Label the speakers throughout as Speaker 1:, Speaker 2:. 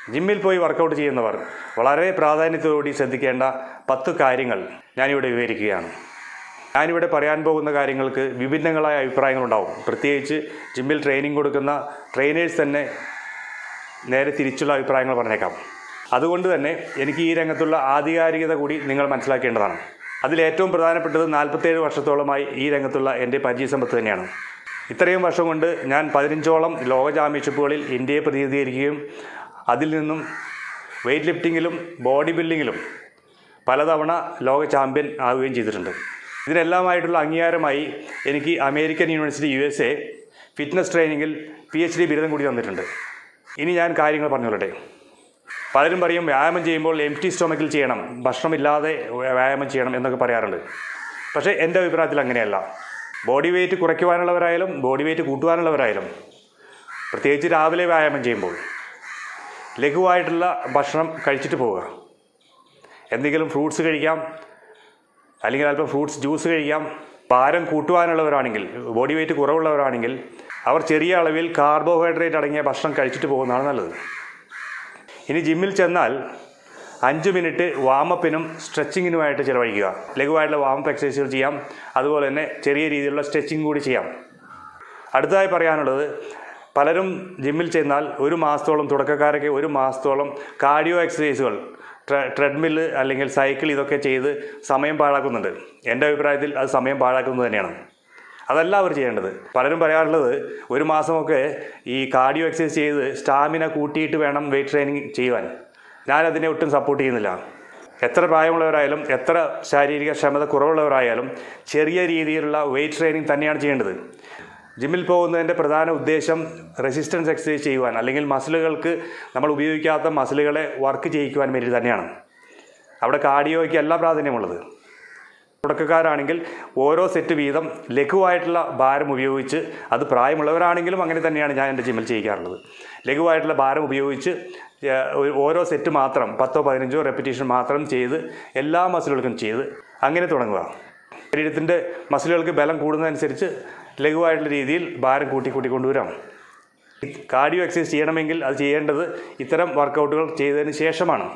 Speaker 1: ജിമ്മിൽ പോയി വർക്കൗട്ട് ചെയ്യുന്നവർ വളരെ പ്രാധാന്യത്തോടുകൂടി ശ്രദ്ധിക്കേണ്ട പത്ത് കാര്യങ്ങൾ ഞാനിവിടെ വിവരിക്കുകയാണ് ഞാനിവിടെ പറയാൻ പോകുന്ന കാര്യങ്ങൾക്ക് വിഭിന്നങ്ങളായ അഭിപ്രായങ്ങളുണ്ടാവും പ്രത്യേകിച്ച് ജിമ്മിൽ ട്രെയിനിങ് കൊടുക്കുന്ന ട്രെയിനേഴ്സ് തന്നെ നേരെ തിരിച്ചുള്ള അഭിപ്രായങ്ങൾ പറഞ്ഞേക്കാം അതുകൊണ്ട് തന്നെ എനിക്ക് ഈ രംഗത്തുള്ള ആധികാരികത കൂടി നിങ്ങൾ മനസ്സിലാക്കേണ്ടതാണ് അതിൽ ഏറ്റവും പ്രധാനപ്പെട്ടത് നാൽപ്പത്തേഴ് വർഷത്തോളമായി ഈ രംഗത്തുള്ള എൻ്റെ പരിചയസമ്പത്ത് തന്നെയാണ് ഇത്രയും വർഷം കൊണ്ട് ഞാൻ പതിനഞ്ചോളം ലോക ചാമ്പ്യൻഷിപ്പുകളിൽ ഇന്ത്യയെ പ്രതിനിധീകരിക്കുകയും അതിൽ നിന്നും വെയ്റ്റ് ലിഫ്റ്റിങ്ങിലും ബോഡി ബിൽഡിങ്ങിലും പലതവണ ലോക ചാമ്പ്യൻ ആവുകയും ചെയ്തിട്ടുണ്ട് ഇതിനെല്ലാമായിട്ടുള്ള അംഗീകാരമായി എനിക്ക് American university U S A fitness ട്രെയിനിങ്ങിൽ പി എച്ച് ഡി ബിരുദം കൂടി തന്നിട്ടുണ്ട് ഇനി ഞാൻ കാര്യങ്ങൾ പറഞ്ഞുകൊള്ളട്ടെ പലരും പറയും വ്യായാമം ചെയ്യുമ്പോൾ എം ടി സ്റ്റൊമക്കിൽ ചെയ്യണം ഭക്ഷണമില്ലാതെ വ്യായാമം ചെയ്യണം എന്നൊക്കെ പറയാറുണ്ട് പക്ഷേ എൻ്റെ അഭിപ്രായത്തിൽ അങ്ങനെയല്ല ബോഡി വെയിറ്റ് കുറയ്ക്കുവാനുള്ളവരായാലും ബോഡി വെയിറ്റ് കൂട്ടുവാനുള്ളവരായാലും പ്രത്യേകിച്ച് രാവിലെ വ്യായാമം ചെയ്യുമ്പോൾ ലഘുവായിട്ടുള്ള ഭക്ഷണം കഴിച്ചിട്ട് പോവുക എന്തെങ്കിലും ഫ്രൂട്ട്സ് കഴിക്കാം അല്ലെങ്കിൽ അല്പം ഫ്രൂട്ട്സ് ജ്യൂസ് കഴിക്കാം ഭാരം കൂട്ടുവാനുള്ളവരാണെങ്കിൽ ബോഡി വെയിറ്റ് കുറവുള്ളവരാണെങ്കിൽ അവർ ചെറിയ അളവിൽ കാർബോഹൈഡ്രേറ്റ് അടങ്ങിയ ഭക്ഷണം കഴിച്ചിട്ട് പോകുന്നതാണ് നല്ലത് ഇനി ജിമ്മിൽ ചെന്നാൽ അഞ്ച് മിനിറ്റ് വാമപ്പിനും സ്ട്രെച്ചിങ്ങിനുമായിട്ട് ചിലവഴിക്കുക ലഘുവായിട്ടുള്ള വാമപ്പ് എക്സസൈസുകൾ ചെയ്യാം അതുപോലെ തന്നെ ചെറിയ രീതിയിലുള്ള സ്ട്രെച്ചിങ് കൂടി ചെയ്യാം അടുത്തതായി പറയാനുള്ളത് പലരും ജിമ്മിൽ ചെന്നാൽ ഒരു മാസത്തോളം തുടക്കക്കാരൊക്കെ ഒരു മാസത്തോളം കാർഡിയോ എക്സസൈസുകൾ ട്രെഡ്മില്ല് അല്ലെങ്കിൽ സൈക്കിൾ ഇതൊക്കെ ചെയ്ത് സമയം പാഴാക്കുന്നുണ്ട് എൻ്റെ അഭിപ്രായത്തിൽ അത് സമയം പാഴാക്കുന്നത് തന്നെയാണ് അതല്ല അവർ ചെയ്യേണ്ടത് പലരും പറയാറുള്ളത് ഒരു മാസമൊക്കെ ഈ കാർഡിയോ എക്സസൈസ് ചെയ്ത് സ്റ്റാമിന കൂട്ടിയിട്ട് വേണം വെയിറ്റ് ട്രെയിനിങ് ചെയ്യുവാൻ ഞാനതിനെ ഒട്ടും സപ്പോർട്ട് ചെയ്യുന്നില്ല എത്ര പ്രായമുള്ളവരായാലും എത്ര ശാരീരിക ക്ഷമത കുറവുള്ളവരായാലും ചെറിയ രീതിയിലുള്ള വെയിറ്റ് ട്രെയിനിങ് തന്നെയാണ് ചെയ്യേണ്ടത് ജിമ്മിൽ പോകുന്നതിൻ്റെ പ്രധാന ഉദ്ദേശം റെസിസ്റ്റൻസ് എക്സസൈസ് ചെയ്യുവാൻ അല്ലെങ്കിൽ മസിലുകൾക്ക് നമ്മൾ ഉപയോഗിക്കാത്ത മസിലുകളെ വർക്ക് ചെയ്യിക്കുവാൻ വേണ്ടി തന്നെയാണ് അവിടെ കാർഡിയോയ്ക്ക് അല്ല പ്രാധാന്യമുള്ളത് തുടക്കക്കാരാണെങ്കിൽ ഓരോ സെറ്റ് വീതം ലഘുവായിട്ടുള്ള ഭാരം ഉപയോഗിച്ച് അത് പ്രായമുള്ളവരാണെങ്കിലും അങ്ങനെ തന്നെയാണ് ഞാൻ എൻ്റെ ജിമ്മിൽ ചെയ്യിക്കാറുള്ളത് ലഘുവായിട്ടുള്ള ഭാരം ഉപയോഗിച്ച് ഏഹ്, ഒരു- ഓരോ സെറ്റ് മാത്രം പത്തോ പതിനഞ്ചോ റെപ്പിറ്റേഷൻ മാത്രം ചെയ്ത് എല്ലാ മസിലുകൾക്കും ചെയ്ത് അങ്ങനെ തുടങ്ങുക ശരീരത്തിൻ്റെ മസിലുകൾക്ക് ബലം കൂടുന്നതനുസരിച്ച് ലഘുവായിട്ടുള്ള രീതിയിൽ ഭാരം കൂട്ടി കൂട്ടി കൊണ്ടുവരാം കാർഡിയോ എക്സസൈസ് ചെയ്യണമെങ്കിൽ അത് ചെയ്യേണ്ടത് ഇത്തരം വർക്കൗട്ടുകൾ ചെയ്തതിന് ശേഷമാണ്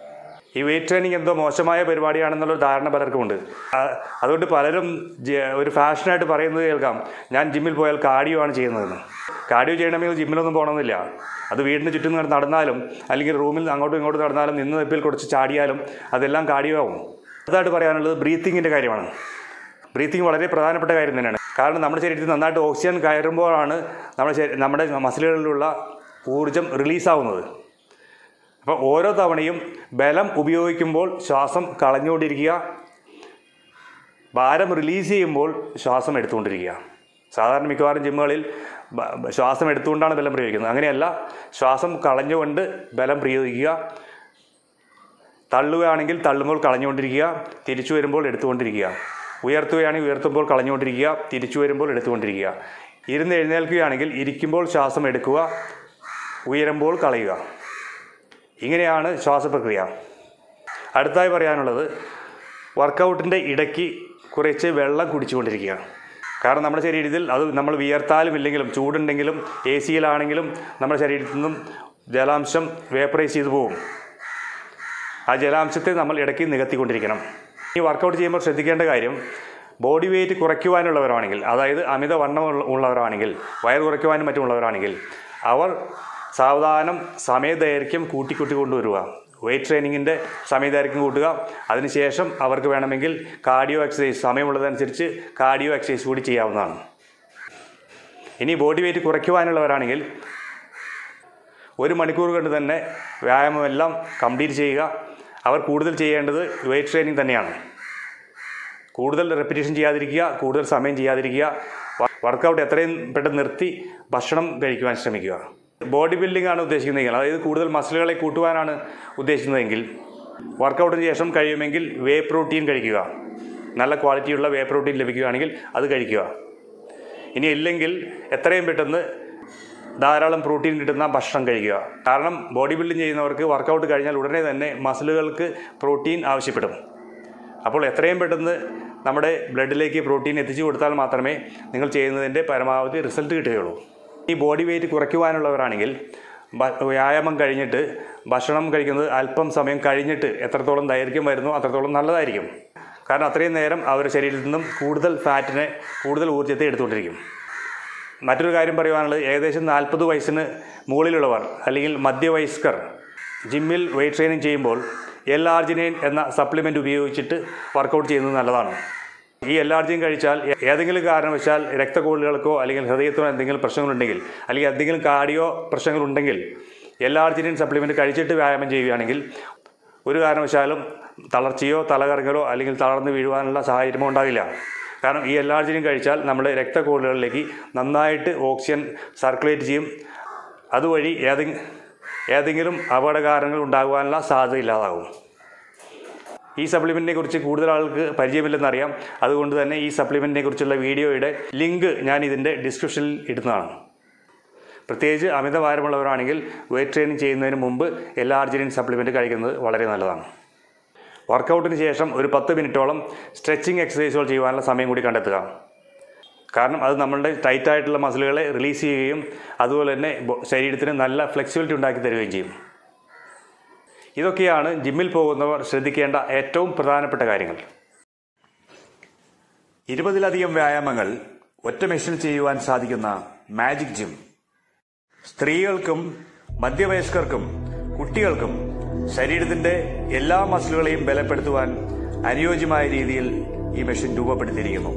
Speaker 1: ഈ വെയിറ്റ് ട്രെയിനിങ് എന്തോ മോശമായ പരിപാടിയാണെന്നുള്ളൊരു ധാരണ പലർക്കുമുണ്ട് ആ, അതുകൊണ്ട് പലരും ജ- ഒരു ഫാഷനായിട്ട് പറയുന്നത് കേൾക്കാം ഞാൻ ജിമ്മിൽ പോയാൽ കാർഡിയോ ആണ് ചെയ്യുന്നതെന്ന് കാർഡിയോ ചെയ്യണമെങ്കിൽ ജിമ്മിലൊന്നും പോകണമെന്നില്ല അത് വീടിന് ചുറ്റും നട- നടന്നാലും അല്ലെങ്കിൽ റൂമിൽ അങ്ങോട്ടും ഇങ്ങോട്ടും നടന്നാലും നിന്ന് നിപ്പിൽ കുറച്ച് ചാടിയാലും അതെല്ലാം കാർഡിയോ ആവും അതായിട്ട് പറയാനുള്ളത് ബ്രീത്തിങ്ങിൻ്റെ കാര്യമാണ് ബ്രീത്തിങ് വളരെ പ്രധാനപ്പെട്ട കാര്യം തന്നെയാണ് കാരണം നമ്മുടെ ശരീരത്തിൽ നന്നായിട്ട് ഓക്സിജൻ കയറുമ്പോഴാണ് നമ്മുടെ ശരീ- നമ്മുടെ മസിലുകളിലുള്ള ഊർജം റിലീസാവുന്നത് അപ്പോൾ ഓരോ തവണയും ബലം ഉപയോഗിക്കുമ്പോൾ ശ്വാസം കളഞ്ഞുകൊണ്ടിരിക്കുക ഭാരം റിലീസ് ചെയ്യുമ്പോൾ ശ്വാസം എടുത്തുകൊണ്ടിരിക്കുക സാധാരണ മിക്കവാറും ജിമ്മുകളിൽ ബ- ബ- ശ്വാസം എടുത്തുകൊണ്ടാണ് ബലം പ്രയോഗിക്കുന്നത് അങ്ങനെയല്ല ശ്വാസം കളഞ്ഞുകൊണ്ട് ബലം പ്രയോഗിക്കുക തള്ളുകയാണെങ്കിൽ തള്ളുമ്പോൾ കളഞ്ഞുകൊണ്ടിരിക്കുക തിരിച്ചു വരുമ്പോൾ എടുത്തുകൊണ്ടിരിക്കുക ഉയർത്തുകയാണെങ്കിൽ ഉയർത്തുമ്പോൾ കളഞ്ഞുകൊണ്ടിരിക്കുക തിരിച്ചു വരുമ്പോൾ എടുത്തുകൊണ്ടിരിക്കുക ഇരുന്ന് എഴുന്നേൽക്കുകയാണെങ്കിൽ ഇരിക്കുമ്പോൾ ശ്വാസം എടുക്കുക ഉയരുമ്പോൾ കളയുക ഇങ്ങനെയാണ് ശ്വാസപ്രക്രിയ അടുത്തായി പറയാനുള്ളത് വർക്കൗട്ടിൻ്റെ ഇടയ്ക്ക് കുറച്ച് വെള്ളം കുടിച്ചുകൊണ്ടിരിക്കുക കാരണം നമ്മുടെ ശരീരത്തിൽ അത് നമ്മൾ വിയർത്താലും ഇല്ലെങ്കിലും ചൂടുണ്ടെങ്കിലും എ സിയിലാണെങ്കിലും നമ്മുടെ ശരീരത്തിൽ നിന്നും ജലാംശം വേപ്പറൈസ് ചെയ്തു പോകും ആ ജലാംശത്തെ നമ്മൾ ഇടയ്ക്ക് നികത്തിക്കൊണ്ടിരിക്കണം ഈ വർക്കൗട്ട് ചെയ്യുമ്പോൾ ശ്രദ്ധിക്കേണ്ട കാര്യം ബോഡി വെയിറ്റ് കുറയ്ക്കുവാനുള്ളവരാണെങ്കിൽ അതായത് അമിത വണ്ണം ഉള്ള- ഉള്ളവരാണെങ്കിൽ വയർ കുറയ്ക്കുവാനും മറ്റുമുള്ളവരാണെങ്കിൽ അവർ സാവധാനം സമയദൈർഘ്യം കൂട്ടിക്കൂട്ടി കൊണ്ടുവരിക വെയിറ്റ് ട്രെയിനിങ്ങിൻ്റെ സമയദൈർഘ്യം കൂട്ടുക അതിനുശേഷം അവർക്ക് വേണമെങ്കിൽ കാർഡിയോ എക്സസൈസ് സമയമുള്ളതനുസരിച്ച് കാർഡിയോ എക്സസൈസ് കൂടി ചെയ്യാവുന്നതാണ് ഇനി ബോഡി വെയിറ്റ് കുറയ്ക്കുവാനുള്ളവരാണെങ്കിൽ ഒരു മണിക്കൂർ കൊണ്ട് തന്നെ വ്യായാമമെല്ലാം കംപ്ലീറ്റ് ചെയ്യുക അവർ കൂടുതൽ ചെയ്യേണ്ടത് വെയിറ്റ് ട്രെയിനിങ് തന്നെയാണ് കൂടുതൽ റെപ്പിറ്റേഷൻ ചെയ്യാതിരിക്കുക കൂടുതൽ സമയം ചെയ്യാതിരിക്കുക വർക്കൗട്ട് എത്രയും പെട്ടെന്ന് നിർത്തി ഭക്ഷണം കഴിക്കുവാൻ ശ്രമിക്കുക ബോഡി ബിൽഡിംഗ് ആണ് ഉദ്ദേശിക്കുന്നതെങ്കിൽ അതായത് കൂടുതൽ മസിലുകളെ കൂട്ടുവാനാണ് ഉദ്ദേശിക്കുന്നതെങ്കിൽ വർക്കൗട്ടിന് ശേഷം കഴിയുമെങ്കിൽ വേ പ്രോട്ടീൻ കഴിക്കുക നല്ല ക്വാളിറ്റിയുള്ള വേ പ്രോട്ടീൻ ലഭിക്കുകയാണെങ്കിൽ അത് കഴിക്കുക ഇനി ഇല്ലെങ്കിൽ എത്രയും പെട്ടെന്ന് ധാരാളം പ്രോട്ടീൻ കിട്ടുന്ന ഭക്ഷണം കഴിക്കുക കാരണം ബോഡി ബിൽഡിംഗ് ചെയ്യുന്നവർക്ക് വർക്കൗട്ട് കഴിഞ്ഞാൽ ഉടനെ തന്നെ മസിലുകൾക്ക് പ്രോട്ടീൻ ആവശ്യപ്പെടും അപ്പോൾ എത്രയും പെട്ടെന്ന് നമ്മുടെ ബ്ലഡിലേക്ക് പ്രോട്ടീൻ എത്തിച്ചു കൊടുത്താൽ മാത്രമേ നിങ്ങൾ ചെയ്യുന്നതിൻ്റെ പരമാവധി റിസൾട്ട് കിട്ടുകയുള്ളൂ ഈ ബോഡി വെയിറ്റ് കുറയ്ക്കുവാനുള്ളവരാണെങ്കിൽ ഭ- വ്യായാമം കഴിഞ്ഞിട്ട് ഭക്ഷണം കഴിക്കുന്നത് അല്പം സമയം കഴിഞ്ഞിട്ട് എത്രത്തോളം ദൈർഘ്യം വരുന്നു അത്രത്തോളം നല്ലതായിരിക്കും കാരണം അത്രയും നേരം അവരുടെ ശരീരത്തിൽ നിന്നും കൂടുതൽ ഫാറ്റിനെ കൂടുതൽ ഊർജ്ജത്തെ എടുത്തുകൊണ്ടിരിക്കും മറ്റൊരു കാര്യം പറയുവാനുള്ളത് ഏകദേശം നാൽപ്പത് വയസ്സിന് മുകളിലുള്ളവർ അല്ലെങ്കിൽ മധ്യവയസ്കർ ജിമ്മിൽ വെയിറ്റ് ട്രെയിനിങ് ചെയ്യുമ്പോൾ എൽ ആർജിനൈൻ എന്ന സപ്ലിമെൻ്റ് ഉപയോഗിച്ചിട്ട് വർക്കൗട്ട് ചെയ്യുന്നത് നല്ലതാണ് ഈ എൽ ആർജിൻ കഴിച്ചാൽ ഏ- ഏതെങ്കിലും കാരണവശാൽ രക്തക്കൊള്ളുകൾക്കോ അല്ലെങ്കിൽ ഹൃദയത്തിനോ എന്തെങ്കിലും പ്രശ്നങ്ങളുണ്ടെങ്കിൽ അല്ലെങ്കിൽ എന്തെങ്കിലും കാർഡിയോ പ്രശ്നങ്ങളുണ്ടെങ്കിൽ എൽ ആർജിനിൻ സപ്ലിമെൻ്റ് കഴിച്ചിട്ട് വ്യായാമം ചെയ്യുകയാണെങ്കിൽ ഒരു കാരണവശാലും തളർച്ചയോ തലകറങ്ങലോ അല്ലെങ്കിൽ തളർന്ന് വീഴുവാനുള്ള സാഹചര്യമോ ഉണ്ടാവില്ല കാരണം ഈ എല്ലാർജിനും കഴിച്ചാൽ നമ്മുടെ രക്തക്കോളുകളിലേക്ക് നന്നായിട്ട് ഓക്സിജൻ സർക്കുലേറ്റ് ചെയ്യും അതുവഴി ഏതെങ്കിലും ഏതെങ്കിലും അപകടകാരണങ്ങൾ ഉണ്ടാകുവാനുള്ള സാധ്യത ഇല്ലാതാകും ഈ സപ്ലിമെൻറ്റിനെ കുറിച്ച് കൂടുതൽ ആൾക്ക് പരിചയമില്ലെന്നറിയാം അതുകൊണ്ട് തന്നെ ഈ സപ്ലിമെൻറ്റിനെ കുറിച്ചുള്ള വീഡിയോയുടെ ലിങ്ക് ഞാൻ ഇതിൻ്റെ ഡിസ്ക്രിപ്ഷനിൽ ഇടുന്നതാണ് പ്രത്യേകിച്ച് അമിതഭാരമുള്ളവരാണെങ്കിൽ വെയിറ്റ് ട്രെയിനിങ് ചെയ്യുന്നതിന് മുമ്പ് എല്ലാ അർജിനിൻ സപ്ലിമെൻറ്റ് കഴിക്കുന്നത് വളരെ നല്ലതാണ് വർക്കൗട്ടിന് ശേഷം ഒരു പത്ത് മിനിറ്റോളം സ്ട്രെച്ചിങ് എക്സസൈസുകൾ ചെയ്യുവാനുള്ള സമയം കൂടി കണ്ടെത്തുക കാരണം അത് നമ്മളുടെ ടൈറ്റ് ആയിട്ടുള്ള മസിലുകളെ റിലീസ് ചെയ്യുകയും അതുപോലെ തന്നെ ബോ- ശരീരത്തിന് നല്ല ഫ്ലെക്സിബിലിറ്റി ഉണ്ടാക്കി തരികയും ചെയ്യും ഇതൊക്കെയാണ് ജിമ്മിൽ പോകുന്നവർ ശ്രദ്ധിക്കേണ്ട ഏറ്റവും പ്രധാനപ്പെട്ട കാര്യങ്ങൾ ഇരുപതിലധികം വ്യായാമങ്ങൾ ഒറ്റ മെഷീനിൽ ചെയ്യുവാൻ സാധിക്കുന്ന മാജിക് ജിം സ്ത്രീകൾക്കും മധ്യവയസ്കർക്കും കുട്ടികൾക്കും ശരീരത്തിന്റെ എല്ലാ മസിലുകളെയും ബലപ്പെടുത്തുവാൻ അനുയോജ്യമായ രീതിയിൽ ഈ മെഷീൻ രൂപപ്പെടുത്തിയിരിക്കുന്നു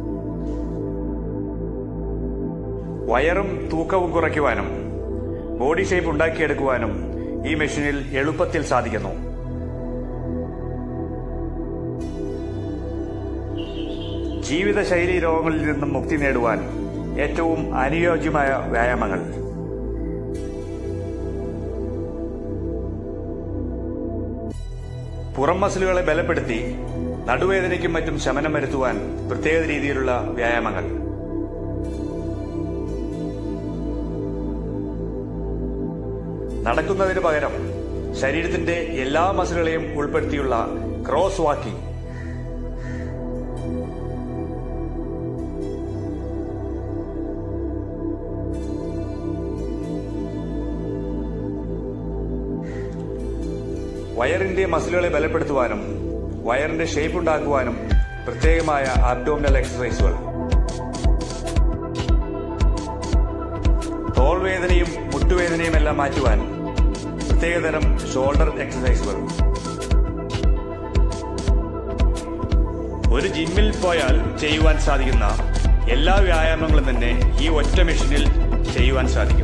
Speaker 1: വയറും തൂക്കവും കുറയ്ക്കുവാനും ബോഡി ഷേപ്പ് ഉണ്ടാക്കിയെടുക്കുവാനും ഈ മെഷീനിൽ എളുപ്പത്തിൽ സാധിക്കുന്നു ജീവിതശൈലി രോഗങ്ങളിൽ നിന്നും മുക്തി നേടുവാൻ ഏറ്റവും അനുയോജ്യമായ വ്യായാമങ്ങൾ പുറം മസിലുകളെ ബലപ്പെടുത്തി നടുവേദനയ്ക്കും മറ്റും ശമനം വരുത്തുവാൻ പ്രത്യേക രീതിയിലുള്ള വ്യായാമങ്ങൾ നടക്കുന്നതിന് പകരം ശരീരത്തിന്റെ എല്ലാ മസിലുകളെയും ഉൾപ്പെടുത്തിയുള്ള ക്രോസ് വാക്കിംഗ് വയറിന്റെ മസിലുകളെ ബലപ്പെടുത്തുവാനും വയറിന്റെ ഷേപ്പ് ഉണ്ടാക്കുവാനും പ്രത്യേകമായ അബ്ഡോമിനൽ എക്സസൈസുകൾ തോൾവേദനയും മുട്ടുവേദനയും എല്ലാം മാറ്റുവാൻ പ്രത്യേകതരം ഷോൾഡർ എക്സസൈസുകൾ ഒരു ജിമ്മിൽ പോയാൽ ചെയ്യുവാൻ സാധിക്കുന്ന എല്ലാ വ്യായാമങ്ങളും തന്നെ ഈ ഒറ്റ മെഷീനിൽ ചെയ്യുവാൻ സാധിക്കും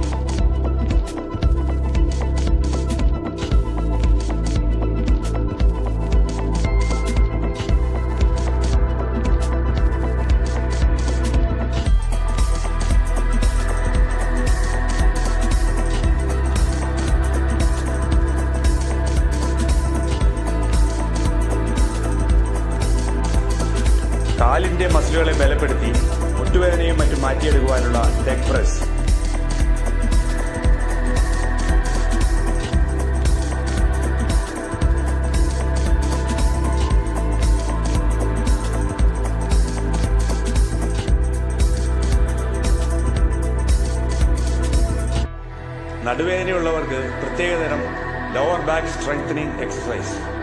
Speaker 1: കാലിന്റെ മസിലുകളെ ബലപ്പെടുത്തി മുട്ടുവേദനയും മറ്റും മാറ്റിയെടുക്കുവാനുള്ള ലെഗ് പ്രസ് നടുവേദനയുള്ളവർക്ക് പ്രത്യേകതരം ലോവർ ബാക്ക് സ്ട്രെങ്തനിങ് എക്സസൈസ്